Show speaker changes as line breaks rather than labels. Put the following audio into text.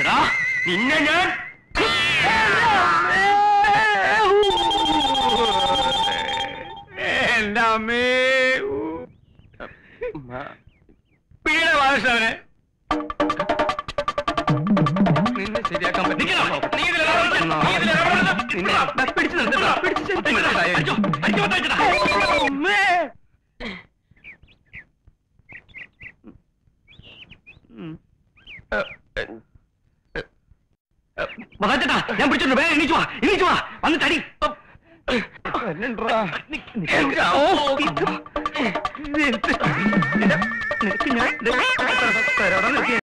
എടാ നിന്നെ ഞാൻ എന്റെ അമ്മേ പീഡ ബാലകൃഷ്ണനെ നിന്നെ ശരിയാക്കാൻ പറ്റില്ല നിന്നെ ദാ പിടിച്ച് നിർത്തടാ പിടിച്ച് നിർത്തടാ അമ്മേ മഹാചേട്ടാ ഞാൻ പിടിച്ചിട്ടുണ്ട് വേഗം എണീച്ചു വാ എണീച്ചു വാ വന്ന് തടി നിനക്ക് ഞാൻ